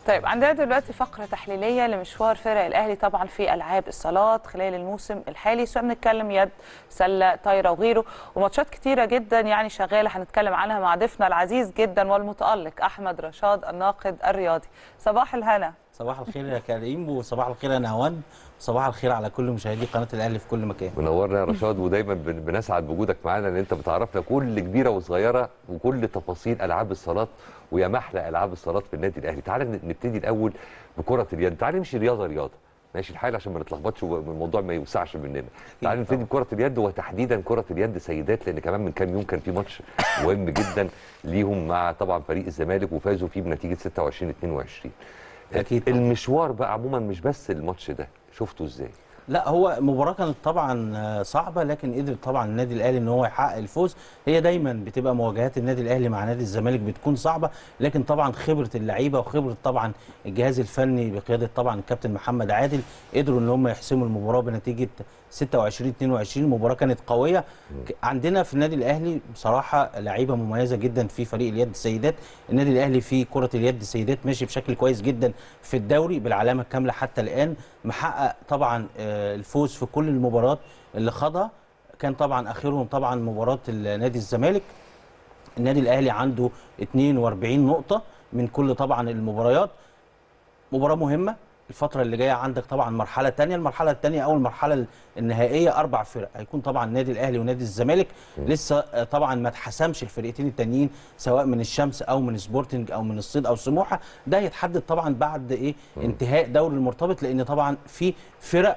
طيب عندنا دلوقتي فقرة تحليلية لمشوار فرق الأهلي طبعا في ألعاب الصالات خلال الموسم الحالي سواء بنتكلم يد سلة طايرة وغيره وماتشات كتيرة جدا يعني شغالة هنتكلم عنها مع ضيفنا العزيز جدا والمتألق أحمد رشاد الناقد الرياضي صباح الهنا صباح الخير يا كريم وصباح الخير يا نهوان صباح الخير على كل مشاهدي قناه الاهلي في كل مكان منورنا يا رشاد ودايما بن- بنسعد بوجودك معانا ان انت بتعرفنا كل كبيره وصغيره وكل تفاصيل العاب الصالات ويا محلى العاب الصالات في النادي الاهلي تعال ن- نبتدي الاول بكره اليد تعال نمشي رياضه رياضه ماشي الحال عشان ما نتلخبطش والموضوع ما يوسعش مننا تعال نبتدي بكره اليد وتحديدا كره اليد سيدات لان كمان من كام يوم كان في ماتش مهم جدا ليهم مع طبعا فريق الزمالك وفازوا فيه بنتيجه 26 22 أكيد طبعاً. المشوار بقى عموما مش بس الماتش ده شفته ازاي لا هو مباراه كانت طبعا آه، صعبه لكن قدر طبعا النادي الاهلي ان هو يحقق الفوز هي دايما بتبقى مواجهات النادي الاهلي مع نادي الزمالك بتكون صعبه لكن طبعا خبره اللعيبه وخبره طبعا الجهاز الفني بقياده طبعا الكابتن محمد عادل قدروا ان هم يحسموا المباراه بنتيجه 26 22 المباراه كانت قويه ك- عندنا في النادي الاهلي بصراحه لعيبه مميزه جدا في فريق اليد السيدات النادي الاهلي في كره اليد السيدات ماشي بشكل كويس جدا في الدوري بالعلامه الكامله حتى الان محقق طبعا آه، الفوز في كل المباريات اللي خاضها كان طبعا اخرهم طبعا مباراه نادي الزمالك النادي الاهلي عنده 42 نقطه من كل طبعا المباريات مباراه مهمه الفترة اللي جاية عندك طبعا مرحلة تانية، المرحلة التانية أو المرحلة النهائية أربع فرق، هيكون طبعا النادي الأهلي ونادي الزمالك، لسه آه، طبعا ما اتحسمش الفرقتين التانيين سواء من الشمس أو من سبورتنج أو من الصيد أو سموحة، ده هيتحدد طبعا بعد إيه انتهاء دوري المرتبط لأن طبعا في فرق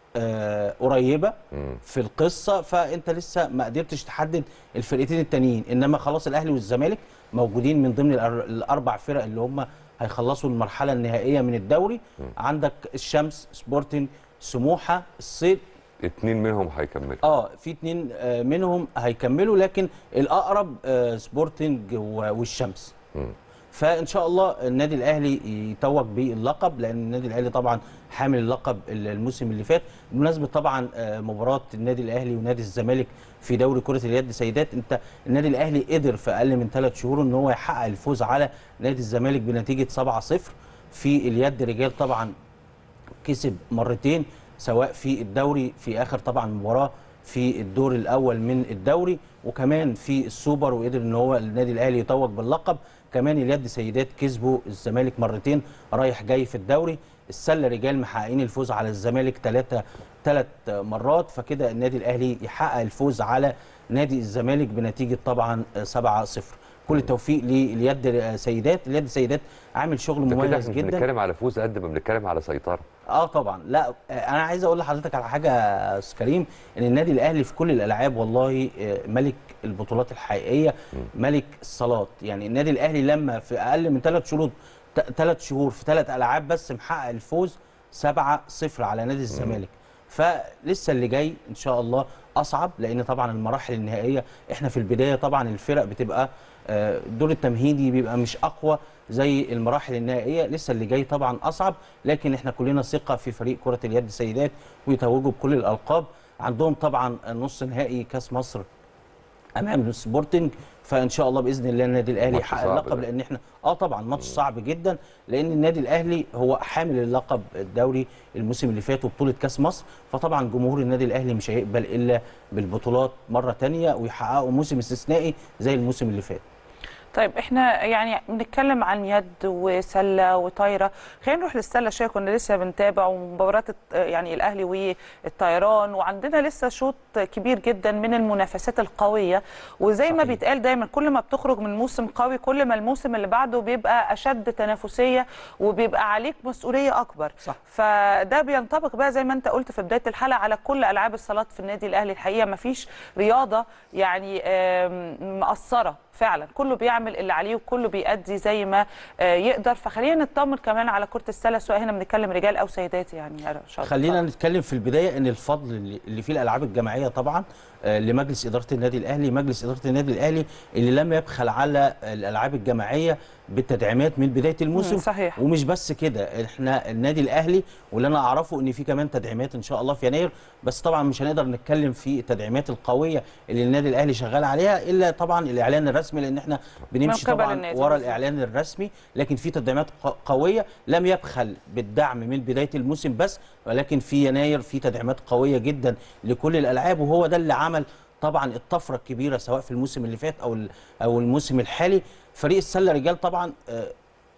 آه، قريبة في القصة فأنت لسه ما قدرتش تحدد الفرقتين التانيين، إنما خلاص الأهلي والزمالك موجودين من ضمن الأر- الأربع فرق اللي هم هيخلصوا المرحله النهائيه من الدوري عندك الشمس سبورتنج سموحه الصيد اتنين منهم هيكملوا اه في اتنين آه، منهم هيكملوا لكن الاقرب آه، سبورتنج و- والشمس مم. فان شاء الله النادي الاهلي يتوج باللقب لان النادي الاهلي طبعا حامل اللقب الموسم اللي فات بمناسبه طبعا آه، مباراه النادي الاهلي ونادي الزمالك في دوري كره اليد سيدات انت النادي الاهلي قدر في اقل من ثلاث شهور ان هو يحقق الفوز على نادي الزمالك بنتيجه 7-0 في اليد رجال طبعا كسب مرتين سواء في الدوري في اخر طبعا مباراه في الدور الاول من الدوري وكمان في السوبر وقدر ان هو النادي الاهلي يتوج باللقب كمان اليد سيدات كسبوا الزمالك مرتين رايح جاي في الدوري السله رجال محققين الفوز على الزمالك ثلاثه ثلاث مرات فكده النادي الاهلي يحقق الفوز على نادي الزمالك بنتيجه طبعا 7-0 كل التوفيق لليد سيدات اليد سيدات عامل شغل ده كده مميز احنا جدا بنتكلم على فوز قد ما بنتكلم على سيطره اه طبعا لا آه، انا عايز اقول لحضرتك على حاجه يا استاذ كريم ان النادي الاهلي في كل الالعاب والله آه، ملك البطولات الحقيقيه ملك الصالات يعني النادي الاهلي لما في اقل من ثلاث شهور ثلاث شهور في ثلاث العاب بس محقق الفوز 7 0 على نادي الزمالك فلسه اللي جاي ان شاء الله اصعب لان طبعا المراحل النهائيه احنا في البدايه طبعا الفرق بتبقى آه، الدور التمهيدي بيبقى مش اقوى زي المراحل النهائيه لسه اللي جاي طبعا اصعب لكن احنا كلنا ثقه في فريق كره اليد السيدات ويتوجوا بكل الالقاب عندهم طبعا نص نهائي كاس مصر امام السبورتنج فان شاء الله باذن الله النادي الاهلي ماتش يحقق صعب اللقب ده. لان احنا اه طبعا ماتش صعب جدا لان النادي الاهلي هو حامل اللقب الدوري الموسم اللي فات وبطوله كاس مصر فطبعا جمهور النادي الاهلي مش هيقبل الا بالبطولات مره تانية ويحققوا موسم استثنائي زي الموسم اللي فات طيب احنا يعني بنتكلم عن يد وسله وطايره خلينا نروح للسله شويه كنا لسه بنتابع ومباراه الت- يعني الاهلي والطيران وعندنا لسه شوط كبير جدا من المنافسات القويه وزي ما صحيح. بيتقال دايما كل ما بتخرج من موسم قوي كل ما الموسم اللي بعده بيبقى اشد تنافسيه وبيبقى عليك مسؤوليه اكبر صح. فده بينطبق بقى زي ما انت قلت في بدايه الحلقه على كل العاب الصالات في النادي الاهلي الحقيقه ما فيش رياضه يعني آم، مقصره فعلا كله بيعمل اللي عليه وكله بيأدي زي ما آه، يقدر فخلينا نطمن كمان على كره السله سواء هنا بنتكلم رجال او سيدات يعني يا رشاد خلينا نتكلم في البدايه ان الفضل اللي اللي فيه الالعاب الجماعيه طبعا آه، لمجلس اداره النادي الاهلي مجلس اداره النادي الاهلي اللي لم يبخل على الالعاب الجماعيه بالتدعيمات من بدايه الموسم مم، صحيح. ومش بس كده احنا النادي الاهلي واللي انا اعرفه ان في كمان تدعيمات ان شاء الله في يناير بس طبعا مش هنقدر نتكلم في التدعيمات القويه اللي النادي الاهلي شغال عليها الا طبعا الاعلان الرسمي لان احنا بنمشي قبل طبعا النادي ورا بالظبط. الاعلان الرسمي لكن في تدعيمات ق- قويه لم يبخل بالدعم من بدايه الموسم بس ولكن في يناير في تدعيمات قويه جدا لكل الالعاب وهو ده اللي عمل طبعا الطفره الكبيره سواء في الموسم اللي فات او ال- او الموسم الحالي فريق السله رجال طبعا آه،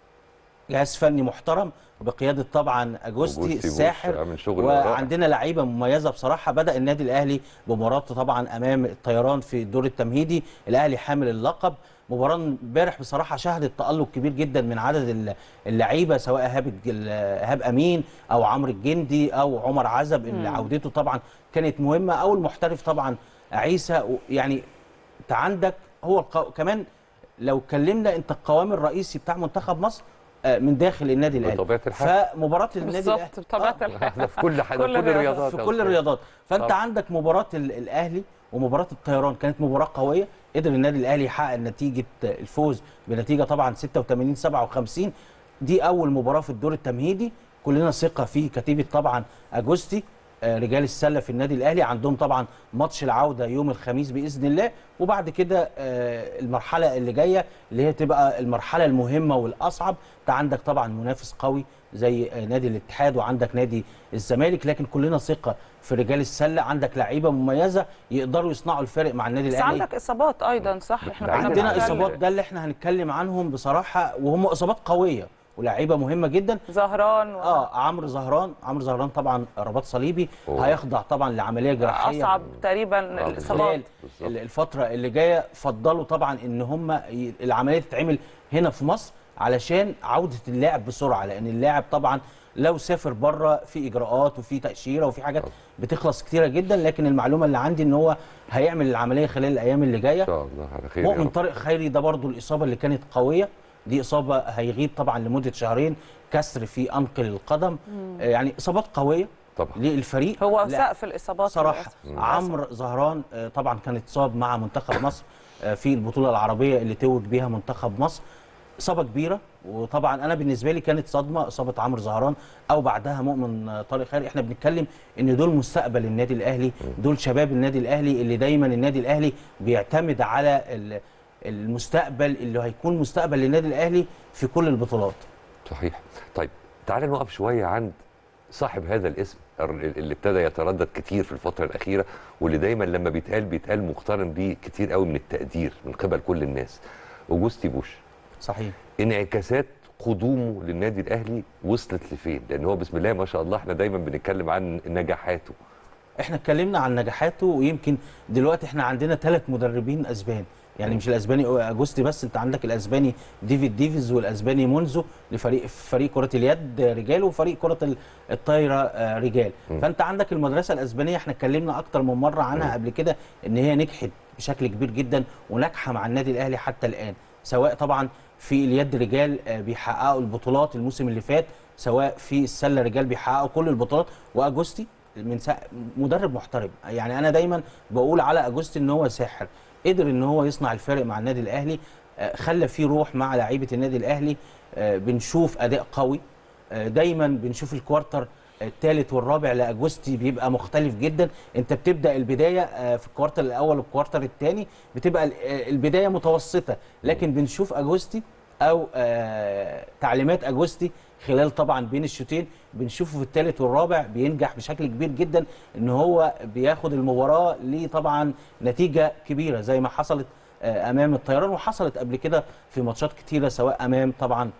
جهاز فني محترم بقياده طبعا اجوستي أجوستي بوش الساحر عامل شغل رائع. وعندنا لعيبه مميزه بصراحه بدا النادي الاهلي بمباراته طبعا امام الطيران في الدور التمهيدي الاهلي حامل اللقب مباراه امبارح بصراحه شهدت تالق كبير جدا من عدد ال- اللعيبه سواء ايهاب الج- ايهاب امين او عمرو الجندي او عمر عزب اللي عودته طبعا كانت مهمه او المحترف طبعا عيسى و- يعني انت عندك هو الق... كمان لو اتكلمنا انت القوام الرئيسي بتاع منتخب مصر آه، من داخل النادي الاهلي بطبيعة الحال. فمباراه النادي بالظبط الاهلي بطبيعه آه، الحال احنا في كل حاجه كل كل, الرياضات. الرياضات في يا كل أستاذ. الرياضات فانت طبعا. عندك مباراه ال- الاهلي ومباراه الطيران كانت مباراه قويه قدر النادي الاهلي يحقق نتيجه الفوز بنتيجه طبعا 86 57 دي اول مباراه في الدور التمهيدي كلنا ثقه في كتيبه طبعا اجوستي آه، رجال السله في النادي الاهلي عندهم طبعا ماتش العوده يوم الخميس باذن الله وبعد كده آه، المرحله اللي جايه اللي هي تبقى المرحله المهمه والاصعب انت عندك طبعا منافس قوي زي آه، نادي الاتحاد وعندك نادي الزمالك لكن كلنا ثقه في رجال السله عندك لعيبه مميزه يقدروا يصنعوا الفارق مع النادي بس الاهلي عندك اصابات ايضا صح احنا بعيداً كنا عندنا عن بنتكلم- اصابات ده اللي احنا هنتكلم عنهم بصراحه وهم اصابات قويه ولاعيبه مهمه جدا زهران و... اه عمرو زهران عمرو زهران طبعا رباط صليبي أوه. هيخضع طبعا لعمليه جراحيه اصعب تقريبا آه، الاصابات خلال بالظبط. ال- الفتره اللي جايه فضلوا طبعا ان هم ي- العمليه تتعمل هنا في مصر علشان عوده اللاعب بسرعه لان اللاعب طبعا لو سافر بره في اجراءات وفي تاشيره وفي حاجات بتخلص كتيره جدا لكن المعلومه اللي عندي ان هو هيعمل العمليه خلال الايام اللي جايه ان شاء الله على خير يا مؤمن رب. طارق خيري ده برضو الإصابة اللي كانت قوية دي إصابة هيغيب طبعا لمدة شهرين كسر في أنقل القدم آه، يعني إصابات قوية طبعا للفريق هو لا، سقف الاصابات صراحة للأسف. عمرو زهران آه، طبعا كان اتصاب مع منتخب مصر آه، في البطولة العربية اللي توج بيها منتخب مصر إصابة كبيرة وطبعا أنا بالنسبة لي كانت صدمة إصابة عمرو زهران أو بعدها مؤمن آه، طارق خيري إحنا بنتكلم إن دول مستقبل النادي الأهلي دول شباب النادي الأهلي اللي دايما النادي الأهلي بيعتمد على ال- المستقبل اللي هيكون مستقبل للنادي الأهلي في كل البطولات صحيح طيب تعال نقف شويه عند صاحب هذا الاسم الر- اللي ابتدى يتردد كتير في الفتره الاخيره واللي دايما لما بيتقال بيتقال مقترن بيه كتير قوي من التقدير من قبل كل الناس اوجوستي بوش صحيح انعكاسات قدومه للنادي الاهلي وصلت لفين لان هو بسم الله ما شاء الله احنا دايما بنتكلم عن نجاحاته احنا اتكلمنا عن نجاحاته ويمكن دلوقتي احنا عندنا ثلاث مدربين اسبان يعني مش الاسباني اجوستي بس انت عندك الاسباني ديفيد ديفيز والاسباني مونزو لفريق فريق كره اليد رجال وفريق كره ال- الطايره آه، رجال فانت عندك المدرسه الاسبانيه احنا اتكلمنا اكتر من مره عنها قبل كده ان هي نجحت بشكل كبير جدا وناجحه مع النادي الاهلي حتى الان سواء طبعا في اليد رجال آه، بيحققوا البطولات الموسم اللي فات سواء في السله رجال بيحققوا كل البطولات واجوستي من سا... مدرب محترم يعني انا دايما بقول على اجوستي ان هو ساحر قدر ان هو يصنع الفارق مع النادي الاهلي آه، خلى فيه روح مع لعيبه النادي الاهلي آه، بنشوف اداء قوي آه، دايما بنشوف الكوارتر الثالث والرابع لاجوستي بيبقى مختلف جدا انت بتبدا البدايه آه، في الكوارتر الاول والكوارتر الثاني بتبقى ال- آه، البدايه متوسطه لكن بنشوف اجوستي او آه، تعليمات اجوستي خلال طبعا بين الشوطين بنشوفه في الثالث والرابع بينجح بشكل كبير جدا ان هو بياخد المباراه ليه طبعا نتيجه كبيره زي ما حصلت آه، امام الطيران وحصلت قبل كده في ماتشات كتيره سواء امام طبعا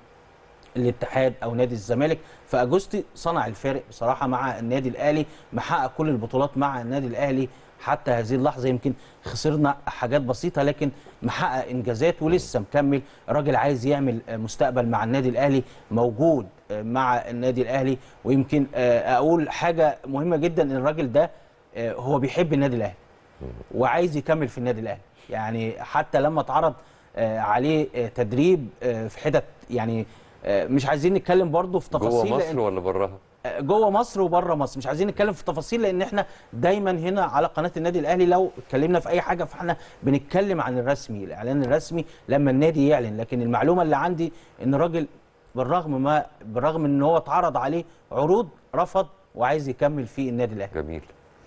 الاتحاد او نادي الزمالك فاجوستي صنع الفارق بصراحه مع النادي الاهلي محقق كل البطولات مع النادي الاهلي حتى هذه اللحظه يمكن خسرنا حاجات بسيطه لكن محقق انجازات ولسه مكمل راجل عايز يعمل آه، مستقبل مع النادي الاهلي موجود آه، مع النادي الاهلي ويمكن آه، اقول حاجه مهمه جدا ان الراجل ده آه، هو بيحب النادي الاهلي وعايز يكمل في النادي الاهلي يعني حتى لما اتعرض آه، عليه آه، تدريب آه، في حتت يعني آه، مش عايزين نتكلم برضو في جوه تفاصيل مصر لأن- ولا براها جوه مصر وبره مصر مش عايزين نتكلم في تفاصيل لان احنا دايما هنا على قناه النادي الاهلي لو اتكلمنا في اي حاجه فاحنا بنتكلم عن الرسمي الاعلان الرسمي لما النادي يعلن لكن المعلومه اللي عندي ان الراجل بالرغم ما بالرغم ان هو اتعرض عليه عروض رفض وعايز يكمل في النادي الاهلي جميل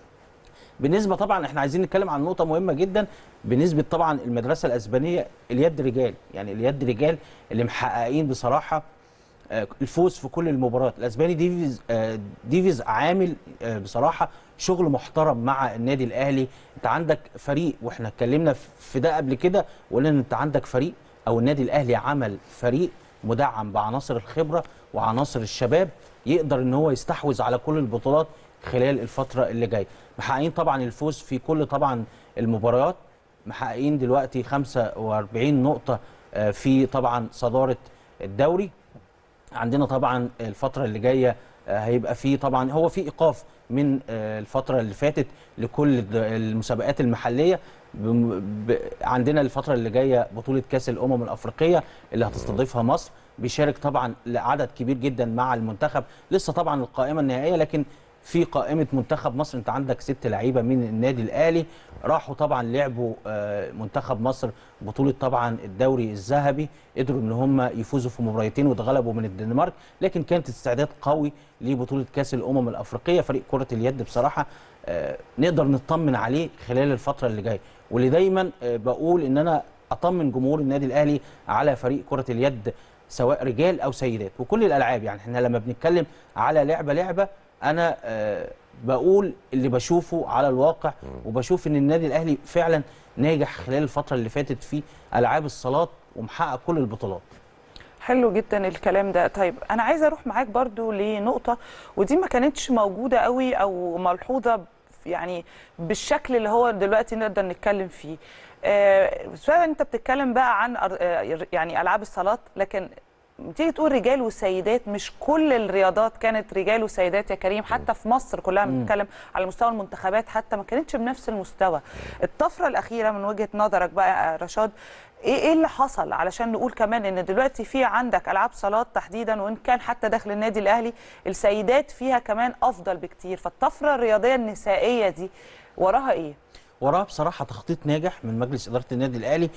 بالنسبه طبعا احنا عايزين نتكلم عن نقطه مهمه جدا بالنسبه طبعا المدرسه الاسبانيه اليد رجال يعني اليد رجال اللي محققين بصراحه آه، الفوز في كل المباريات الاسباني ديفيز آه، ديفيز عامل آه، بصراحه شغل محترم مع النادي الاهلي انت عندك فريق واحنا اتكلمنا في ده قبل كده وقلنا ان انت عندك فريق او النادي الاهلي عمل فريق مدعم بعناصر الخبره وعناصر الشباب يقدر ان هو يستحوذ على كل البطولات خلال الفتره اللي جايه محققين طبعا الفوز في كل طبعا المباريات محققين دلوقتي 45 نقطه آه، في طبعا صداره الدوري عندنا طبعا الفترة اللي جاية آه، هيبقى في طبعا هو في ايقاف من آه، الفترة اللي فاتت لكل الد- المسابقات المحلية بم- ب- عندنا الفترة اللي جاية بطولة كأس الأمم الأفريقية اللي هتستضيفها مصر بيشارك طبعا لعدد كبير جدا مع المنتخب لسه طبعا القائمة النهائية لكن في قائمة منتخب مصر انت عندك ست لعيبة من النادي الأهلي راحوا طبعا لعبوا آه، منتخب مصر بطولة طبعا الدوري الذهبي قدروا ان هم يفوزوا في مباراتين واتغلبوا من الدنمارك لكن كانت استعداد قوي لبطولة كأس الأمم الأفريقية فريق كرة اليد بصراحة آه، نقدر نطمن عليه خلال الفترة اللي جاية واللي دايما آه، بقول ان انا اطمن جمهور النادي الاهلي على فريق كرة اليد سواء رجال او سيدات وكل الالعاب يعني احنا لما بنتكلم على لعبة لعبة انا آه، بقول اللي بشوفه على الواقع وبشوف ان النادي الاهلي فعلا ناجح خلال الفترة اللي فاتت في العاب الصالات ومحقق كل البطولات حلو جدا الكلام ده طيب انا عايزه اروح معاك برضو لنقطه ودي ما كانتش موجوده قوي او ملحوظه يعني بالشكل اللي هو دلوقتي نقدر نتكلم فيه آه، سواء انت بتتكلم بقى عن أر- آه، يعني العاب الصالات لكن تيجي تقول رجال وسيدات مش كل الرياضات كانت رجال وسيدات يا كريم حتى في مصر كلها بنتكلم على مستوى المنتخبات حتى ما كانتش بنفس المستوى الطفره الاخيره من وجهه نظرك بقى يا رشاد ايه ايه اللي حصل علشان نقول كمان ان دلوقتي في عندك العاب صالات تحديدا وان كان حتى داخل النادي الاهلي السيدات فيها كمان افضل بكتير فالطفره الرياضيه النسائيه دي وراها ايه وراها بصراحه تخطيط ناجح من مجلس اداره النادي الاهلي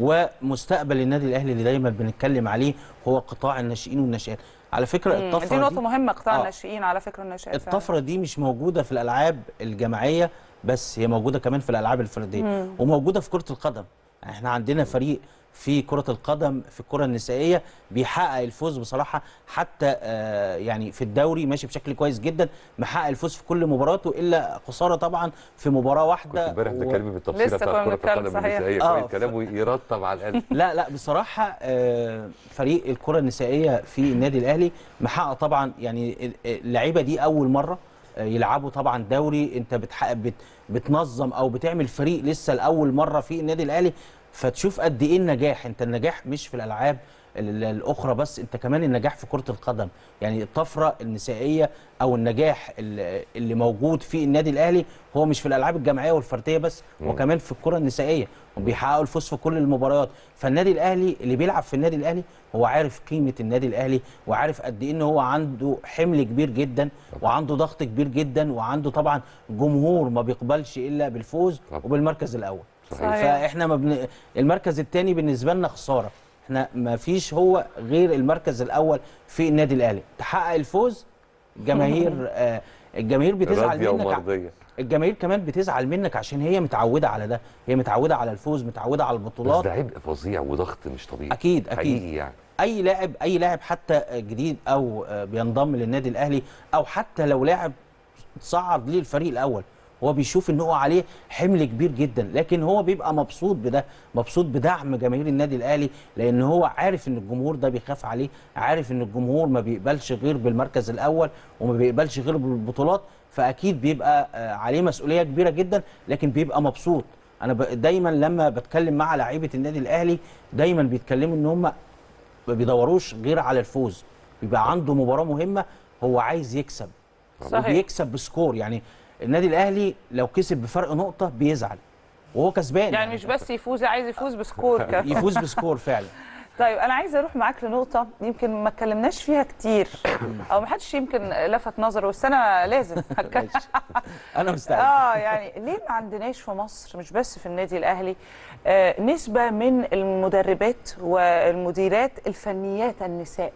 ومستقبل النادي الاهلي اللي دايما بنتكلم عليه هو قطاع الناشئين والناشئات على فكره مم، الطفره دي نقطه دي مهمه قطاع آه. الناشئين على فكره الناشئات فعلاً. الطفره دي مش موجوده في الالعاب الجماعيه بس هي موجوده كمان في الالعاب الفرديه وموجوده في كره القدم احنا عندنا فريق في كرة القدم في الكرة النسائية بيحقق الفوز بصراحة حتى آه يعني في الدوري ماشي بشكل كويس جدا محقق الفوز في كل مباراته إلا خسارة طبعا في مباراة كنت واحدة امبارح و- بتتكلمي بالتفصيل لسه كنا بتاعت كره بنتكلم، القدم صحيح. النسائيه آه، شويه كلام يرطب على القلب لا لا بصراحة آه، فريق الكرة النسائية في النادي الأهلي محقق طبعا يعني اللعيبة دي أول مرة آه، يلعبوا طبعا دوري أنت بتحقق بت بتنظم أو بتعمل فريق لسه لأول مرة في النادي الأهلي فتشوف قد إيه النجاح أنت النجاح مش في الألعاب ال- الأخرى بس أنت كمان النجاح في كرة القدم يعني الطفرة النسائية أو النجاح ال- اللي موجود في النادي الأهلي هو مش في الألعاب الجماعية والفردية بس هو كمان في الكرة النسائية وبيحققوا الفوز في كل المباريات فالنادي الاهلي اللي بيلعب في النادي الاهلي هو عارف قيمه النادي الاهلي وعارف قد ايه ان هو عنده حمل كبير جدا وعنده ضغط كبير جدا وعنده طبعا جمهور ما بيقبلش الا بالفوز طبعا. وبالمركز الاول صحيح. فاحنا ما بن... المركز الثاني بالنسبه لنا خساره احنا ما فيش هو غير المركز الاول في النادي الاهلي تحقق الفوز جماهير آه الجماهير بتزعل راضيه منك ع- ومرضيه الجماهير كمان بتزعل منك عشان هي متعوده على ده هي متعوده على الفوز متعوده على بس البطولات ده عبء فظيع وضغط مش طبيعي اكيد اكيد حقيقي يعني اي لاعب اي لاعب حتى جديد او آه، بينضم للنادي الاهلي او حتى لو لاعب صعد ليه الفريق الاول هو بيشوف ان هو عليه حمل كبير جدا لكن هو بيبقى مبسوط بده مبسوط بدعم جماهير النادي الاهلي لان هو عارف ان الجمهور ده بيخاف عليه عارف ان الجمهور ما بيقبلش غير بالمركز الاول وما بيقبلش غير بالبطولات فاكيد بيبقى آه، عليه مسؤوليه كبيره جدا لكن بيبقى مبسوط انا ب- دايما لما بتكلم مع لعيبه النادي الاهلي دايما بيتكلموا ان هم ما بيدوروش غير على الفوز بيبقى عنده مباراه مهمه هو عايز يكسب صحيح. وبيكسب بسكور يعني النادي الاهلي لو كسب بفرق نقطه بيزعل وهو كسبان يعني مش بس يفوز عايز يفوز بسكور كمان يفوز بسكور فعلا طيب انا عايزه اروح معاك لنقطه يمكن ما اتكلمناش فيها كتير او ما حدش يمكن لفت نظره بس انا لازم هتكلم ماشي. انا مستعد اه يعني ليه ما عندناش في مصر مش بس في النادي الاهلي آه نسبه من المدربات والمديرات الفنيات النساء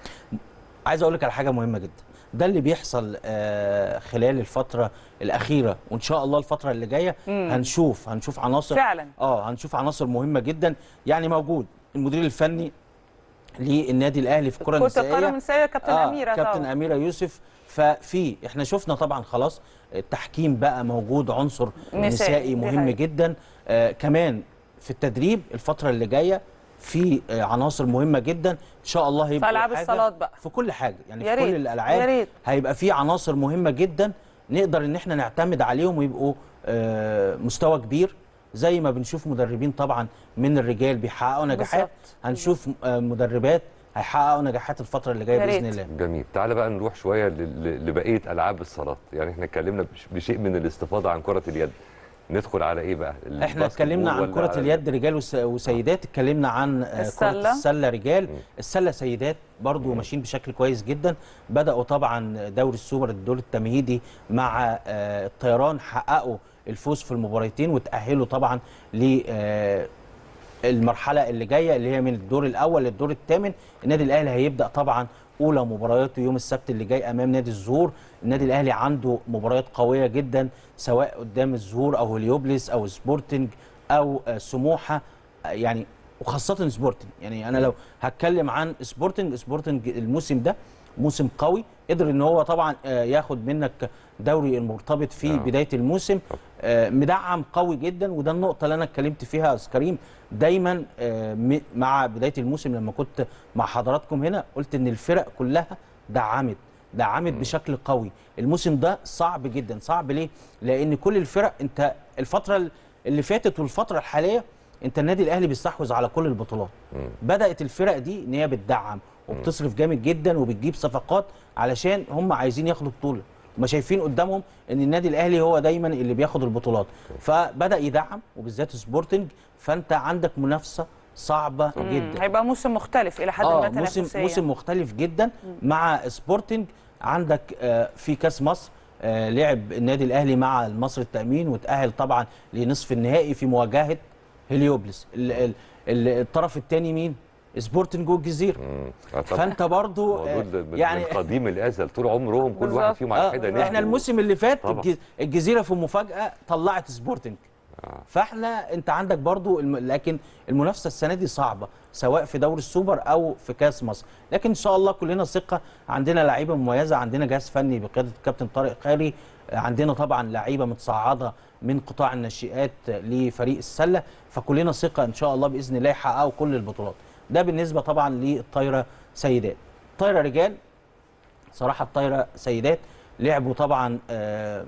عايز اقول لك على حاجه مهمه جدا ده اللي بيحصل آه، خلال الفتره الاخيره وان شاء الله الفتره اللي جايه هنشوف هنشوف عناصر فعلا. اه هنشوف عناصر مهمه جدا يعني موجود المدير الفني للنادي الاهلي في الكره كرة القدم النسائيه النسائيه كابتن اميره كابتن طبعا اميره يوسف ففي احنا شفنا طبعا خلاص التحكيم بقى موجود عنصر نسائي، نسائي دي مهم حقيقة. جدا آه كمان في التدريب الفتره اللي جايه في آه عناصر مهمه جدا ان شاء الله هيبقى في ألعاب الصالات بقى. في كل حاجه يعني يا في كل ريت، الالعاب يا ريت. هيبقى في عناصر مهمه جدا نقدر ان احنا نعتمد عليهم ويبقوا آه مستوى كبير زي ما بنشوف مدربين طبعا من الرجال بيحققوا نجاحات بالظبط. هنشوف آه مدربات هيحققوا نجاحات الفتره اللي جايه يا باذن ريت. الله جميل تعالى بقى نروح شويه ل- ل- لبقيه العاب الصالات يعني احنا اتكلمنا بش- بشيء من الاستفاضه عن كره اليد ندخل على ايه بقى احنا الباسكت اتكلمنا بول عن ولا كرة على- اليد رجال وس- وسيدات اتكلمنا عن آه، كرة السلة. السلة رجال السلة سيدات برضو ماشيين بشكل كويس جدا بدأوا طبعا دوري السوبر الدور التمهيدي مع آه، الطيران حققوا الفوز في المباراتين وتأهلوا طبعا ل آه، المرحله اللي جايه اللي هي من الدور الاول للدور الثامن النادي الاهلي هيبدا طبعا اولى مبارياته يوم السبت اللي جاي امام نادي الزهور النادي الاهلي عنده مباريات قويه جدا سواء قدام الزهور او هليوبلس او سبورتنج او آه، سموحه آه، يعني وخاصه سبورتنج يعني انا لو هتكلم عن سبورتنج سبورتنج الموسم ده موسم قوي قدر ان هو طبعا آه، ياخد منك دوري المرتبط في آه. بدايه الموسم آه، مدعم قوي جدا وده النقطه اللي انا اتكلمت فيها يا استاذ كريم دايما آه، م- مع بدايه الموسم لما كنت مع حضراتكم هنا قلت ان الفرق كلها دعمت دعمت بشكل قوي الموسم ده صعب جدا صعب ليه لان كل الفرق انت الفتره اللي فاتت والفتره الحاليه انت النادي الاهلي بيستحوذ على كل البطولات بدات الفرق دي ان هي بتدعم وبتصرف جامد جدا وبتجيب صفقات علشان هم عايزين ياخدوا بطوله هم شايفين قدامهم ان النادي الاهلي هو دايما اللي بياخد البطولات فبدا يدعم وبالذات سبورتنج فانت عندك منافسه صعبه جدا هيبقى موسم مختلف الى حد اه ما موسم تنافسيا موسم مختلف جدا مع سبورتنج عندك آه، في كاس مصر آه، لعب النادي الاهلي مع المصري التامين وتاهل طبعا لنصف النهائي في مواجهه هليوبلس ال- ال- ال- الطرف الثاني مين سبورتنج والجزيره مم. آه طبعا. فانت برضو موضوع آه، ده من يعني من قديم الازل طول عمرهم كل واحد بالظبط. فيهم على آه حده احنا نجم. الموسم اللي فات طبعا. الج- الجزيره في مفاجاه طلعت سبورتنج آه. فاحنا انت عندك برضو الم... لكن المنافسه السنه دي صعبه سواء في دوري السوبر او في كاس مصر لكن ان شاء الله كلنا ثقه عندنا لعيبه مميزه عندنا جهاز فني بقياده الكابتن طارق خيري عندنا طبعا لعيبه متصاعده من قطاع الناشئات لفريق السله فكلنا ثقه ان شاء الله باذن الله يحققوا كل البطولات ده بالنسبه طبعا للطايره سيدات طايره رجال صراحه الطايره سيدات لعبوا طبعا آه،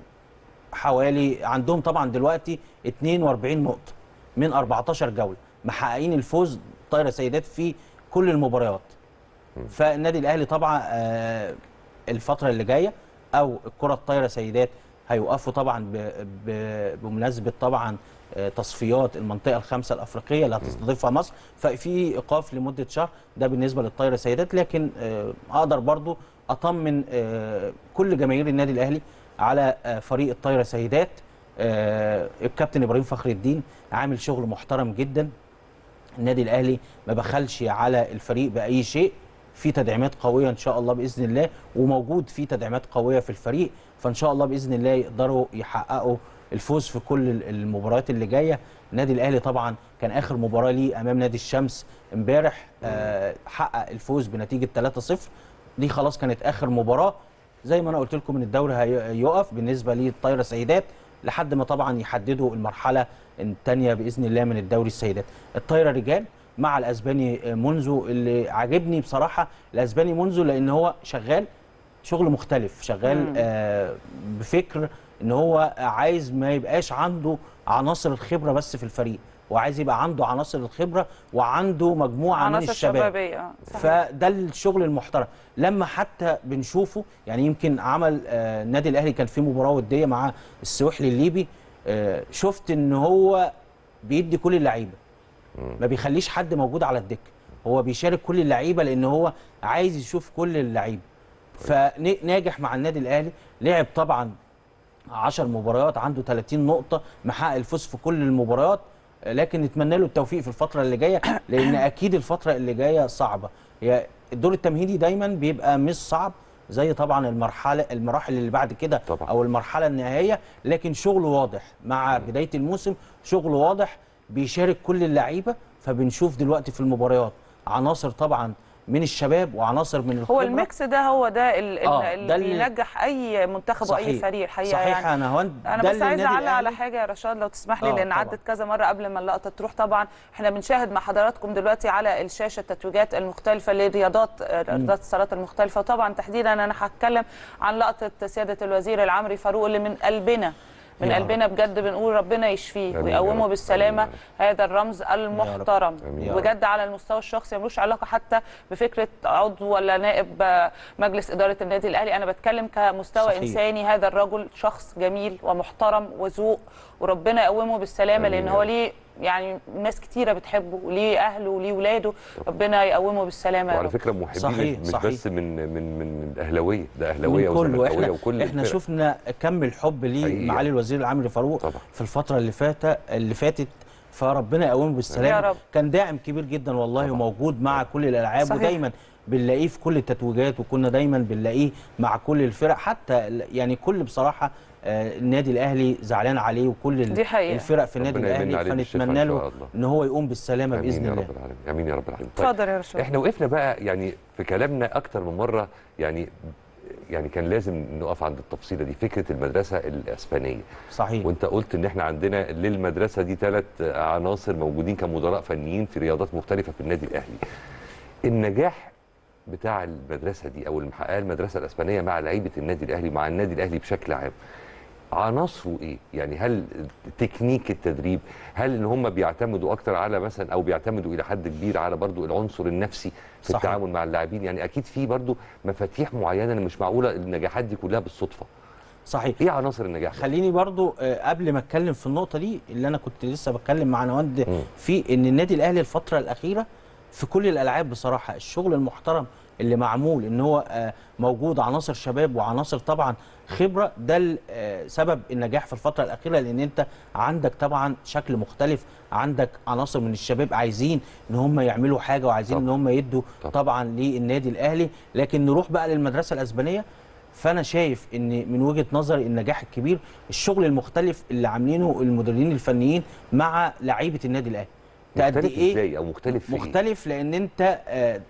حوالي عندهم طبعا دلوقتي 42 نقطه من 14 جوله محققين الفوز طايره سيدات في كل المباريات فالنادي الاهلي طبعا آه، الفتره اللي جايه او الكره الطايره سيدات هيوقفوا طبعا ب- ب- بمناسبه طبعا آه، تصفيات المنطقه الخامسه الافريقيه اللي هتستضيفها مصر ففي ايقاف لمده شهر ده بالنسبه للطايره سيدات لكن آه، اقدر برضو اطمن آه، كل جماهير النادي الاهلي على آه، فريق الطايره سيدات آه، الكابتن ابراهيم فخر الدين عامل شغل محترم جدا النادي الاهلي ما بخلش على الفريق باي شيء في تدعيمات قويه ان شاء الله باذن الله وموجود في تدعيمات قويه في الفريق فان شاء الله باذن الله يقدروا يحققوا الفوز في كل ال- المباريات اللي جايه النادي الاهلي طبعا كان اخر مباراه ليه امام نادي الشمس امبارح آه حقق الفوز بنتيجه 3-0 دي خلاص كانت اخر مباراه زي ما انا قلت لكم ان الدوري هيقف بالنسبه للطايره سيدات لحد ما طبعا يحددوا المرحله الثانيه باذن الله من الدوري السيدات الطايره رجال مع الاسباني منذ اللي عاجبني بصراحه الاسباني منذ لان هو شغال شغل مختلف شغال آه بفكر ان هو عايز ما يبقاش عنده عناصر الخبره بس في الفريق وعايز يبقى عنده عناصر الخبره وعنده مجموعه من عناصر الشباب شبابيه آه، صحيح. فده الشغل المحترم لما حتى بنشوفه يعني يمكن عمل آه، النادي الاهلي كان في مباراه وديه مع السويحلي الليبي آه، شفت ان هو بيدي كل اللعيبه ما بيخليش حد موجود على الدكه هو بيشارك كل اللعيبه لان هو عايز يشوف كل اللعيبه فناجح مع النادي الاهلي لعب طبعا 10 مباريات عنده 30 نقطه محقق الفوز في كل المباريات لكن نتمنى له التوفيق في الفتره اللي جايه لان اكيد الفتره اللي جايه صعبه هي الدور التمهيدي دايما بيبقى مش صعب زي طبعا المرحله المراحل اللي بعد كده طبعا. او المرحله النهائيه لكن شغل واضح مع بدايه الموسم شغل واضح بيشارك كل اللعيبه فبنشوف دلوقتي في المباريات عناصر طبعا من الشباب وعناصر من الخبره هو الميكس ده هو ده ال- آه، اللي ده اللي- بينجح اي منتخب واي صحيح. فريق الحقيقه صحيح يعني انا هون انا ده بس اللي عايزه النادي اعلق على الأهلي- حاجه يا رشاد لو تسمح لي آه، لان طبعاً. عدت كذا مره قبل ما اللقطه تروح طبعا احنا بنشاهد مع حضراتكم دلوقتي على الشاشه التتويجات المختلفه للرياضات آه، رياضات الصالات المختلفه وطبعا تحديدا انا هتكلم عن لقطه سياده الوزير العمري فاروق اللي من قلبنا من يا رب. قلبنا بجد بنقول ربنا يشفيه آمين يا ويقومه رب. بالسلامه آمين يا هذا الرمز المحترم آمين يا رب. بجد على المستوى الشخصي ملوش علاقه حتى بفكره عضو ولا نائب آه، مجلس اداره النادي الاهلي انا بتكلم كمستوى صحيح. انساني هذا الرجل شخص جميل ومحترم وذوق وربنا يقومه بالسلامه آمين لان يا هو رب. ليه يعني ناس كتيره بتحبه وليه اهله وليه ولاده ربنا يقومه بالسلامه يا وعلى رب فكره محبين صحيح، مش صحيح. بس من من من الاهلاويه ده اهلاويه من كله وزملكاويه احنا وكل احنا الفرق. شفنا كم الحب ليه حقيقي. معالي الوزير العمري فاروق طبعا. في الفتره اللي فاتت اللي فاتت فربنا يقومه بالسلامه يا رب. كان داعم كبير جدا والله طبعا. وموجود مع كل الالعاب صحيح. ودايما بنلاقيه في كل التتويجات وكنا دايما بنلاقيه مع كل الفرق حتى ال- يعني كل بصراحه آه، النادي الاهلي زعلان عليه وكل ال- دي حقيقة. الفرق في النادي ربنا يمن الاهلي عليه بالشفاء فنتمنى إن شاء له الله. ان هو يقوم بالسلامه امين باذن يا الله رب العالمين امين يا رب العالمين طيب. اتفضل يا رشاد احنا وقفنا بقى يعني في كلامنا اكتر من مره يعني يعني كان لازم نقف عند التفصيله دي فكره المدرسه الاسبانيه صحيح وانت قلت ان احنا عندنا للمدرسه دي ثلاث عناصر موجودين كمدراء فنيين في رياضات مختلفه في النادي الاهلي النجاح بتاع المدرسه دي او اللي محققاه المدرسه الاسبانيه مع لعيبه النادي الاهلي مع النادي الاهلي بشكل عام عناصره ايه يعني هل تكنيك التدريب هل ان هم بيعتمدوا اكتر على مثلا او بيعتمدوا الى حد كبير على برضو العنصر النفسي في صحيح. التعامل مع اللاعبين يعني اكيد في برضو مفاتيح معينه أنا مش معقوله النجاحات دي كلها بالصدفه صحيح ايه عناصر النجاح بقى؟ خليني برضو آه، قبل ما اتكلم في النقطه دي اللي انا كنت لسه بتكلم مع نواند مم. في ان النادي الاهلي الفتره الاخيره في كل الالعاب بصراحه الشغل المحترم اللي معمول ان هو آه، موجود عناصر شباب وعناصر طبعا خبره ده ال- آه، سبب النجاح في الفتره الاخيره لان انت عندك طبعا شكل مختلف عندك عناصر من الشباب عايزين ان هم يعملوا حاجه وعايزين ان طبعاً. هم يدوا طبعاً. طبعا للنادي الاهلي لكن نروح بقى للمدرسه الاسبانيه فانا شايف ان من وجهه نظري النجاح الكبير الشغل المختلف اللي عاملينه المدربين الفنيين مع لعيبه النادي الاهلي قد مختلف ايه ازاي او مختلف في إيه؟ مختلف لان انت آه،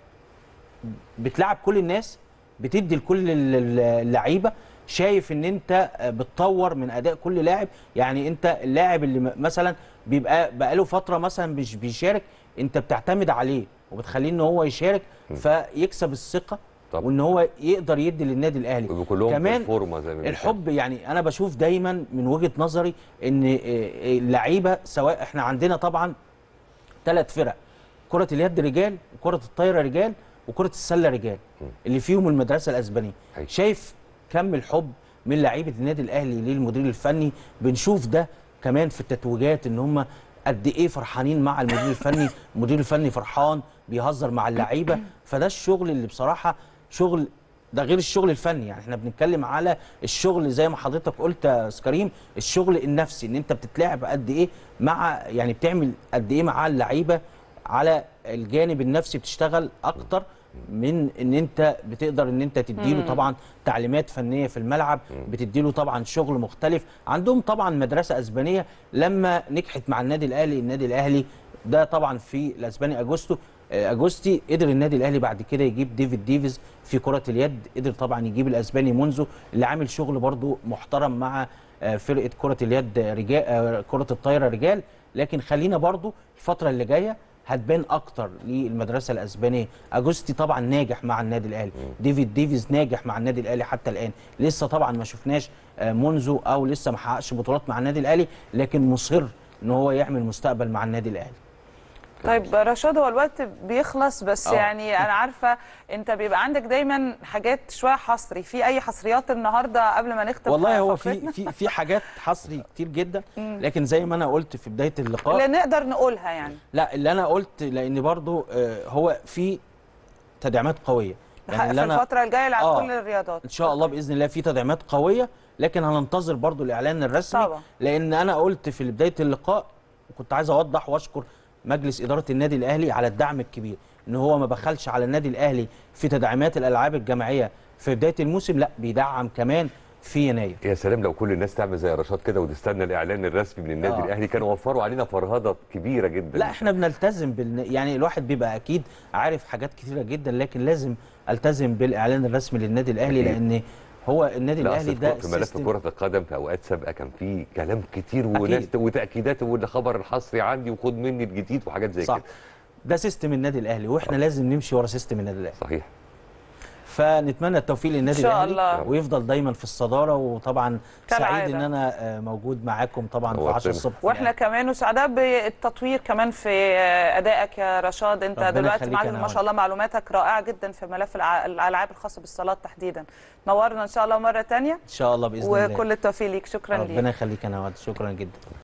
بتلعب كل الناس بتدي لكل ال- ال- اللعيبه شايف ان انت آه، بتطور من اداء كل لاعب يعني انت اللاعب اللي م- مثلا بيبقى بقاله فتره مثلا مش بيشارك انت بتعتمد عليه وبتخليه ان هو يشارك فيكسب الثقه طبعا. وان هو يقدر يدي للنادي الاهلي ويبقوا كلهم كمان في الفورمه زي ما بيتقال. الحب يعني انا بشوف دايما من وجهه نظري ان آه، آه، اللعيبه سواء احنا عندنا طبعا ثلاث فرق كره اليد رجال وكره الطايره رجال وكره السله رجال اللي فيهم المدرسه الاسبانيه أيوة. شايف كم الحب من لعيبه النادي الاهلي للمدير الفني بنشوف ده كمان في التتويجات ان هم قد ايه فرحانين مع المدير الفني المدير الفني فرحان بيهزر مع اللعيبه فده الشغل اللي بصراحه شغل ده غير الشغل الفني يعني احنا بنتكلم على الشغل زي ما حضرتك قلت يا أستاذ كريم الشغل النفسي ان انت بتتلاعب قد ايه مع يعني بتعمل قد ايه مع اللعيبه على الجانب النفسي بتشتغل اكتر من ان انت بتقدر ان انت تديله طبعا تعليمات فنيه في الملعب بتديله طبعا شغل مختلف عندهم طبعا مدرسه اسبانيه لما نجحت مع النادي الاهلي النادي الاهلي ده طبعا في الاسباني اجوستو آه، اجوستي قدر النادي الاهلي بعد كده يجيب ديفيد ديفيز في كره اليد قدر طبعا يجيب الاسباني منزو اللي عامل شغل برضو محترم مع آه، فرقه كره اليد رجال آه، كره الطايره رجال لكن خلينا برضو الفتره اللي جايه هتبان اكتر للمدرسه الاسبانيه اجوستي طبعا ناجح مع النادي الاهلي ديفيد ديفيز ناجح مع النادي الاهلي حتى الان لسه طبعا ما شفناش آه، منذ او لسه ما حققش بطولات مع النادي الاهلي لكن مصر ان هو يعمل مستقبل مع النادي الاهلي طيب رشاد هو الوقت بيخلص بس آه. يعني انا عارفه انت بيبقى عندك دايما حاجات شويه حصري في اي حصريات النهارده قبل ما نختم والله هو فقرتنا؟ في في في حاجات حصري كتير جدا لكن زي ما انا قلت في بدايه اللقاء اللي نقدر نقولها يعني لا اللي انا قلت لان برضو آه، هو في تدعيمات قويه في اللي أنا- الفتره الجايه على آه. كل الرياضات ان شاء الله باذن الله في تدعيمات قويه لكن هننتظر برضو الاعلان الرسمي طبعا. لان انا قلت في بدايه اللقاء وكنت عايز اوضح واشكر مجلس اداره النادي الاهلي على الدعم الكبير ان هو ما بخلش على النادي الاهلي في تدعيمات الالعاب الجماعيه في بدايه الموسم لا بيدعم كمان في يناير يا سلام لو كل الناس تعمل زي رشاد كده وتستنى الاعلان الرسمي من النادي آه. الاهلي كانوا وفروا علينا فرهضه كبيره جدا لا احنا بنلتزم بال... يعني الواحد بيبقى اكيد عارف حاجات كتيره جدا لكن لازم التزم بالاعلان الرسمي للنادي الاهلي أكيد. لان هو النادي لا الاهلي أصل ده في ملف سيستم- كرة القدم في أوقات سابقة كان في كلام كتير وناس أكيد. وتأكيدات واللي خبر الحصري عندي وخد مني الجديد وحاجات زي صح كده ده سيستم النادي الاهلي واحنا لازم نمشي ورا سيستم النادي الاهلي صحيح فنتمنى التوفيق للنادي إن شاء الاهلي الله. ويفضل دايما في الصداره وطبعا سعيد كالعادة. ان انا آه، موجود معاكم طبعا في نورتنا. 10 الصبح في واحنا كمان وسعداء بالتطوير كمان في ادائك يا رشاد انت ربنا دلوقتي يخليك معاك يا ما نهار. شاء الله معلوماتك رائعه جدا في ملف الع- الالعاب الخاصه بالصالات تحديدا نورنا ان شاء الله مره تانية ان شاء الله باذن الله وكل التوفيق ليك شكرا ليك ربنا يخليك يا نواد شكرا جدا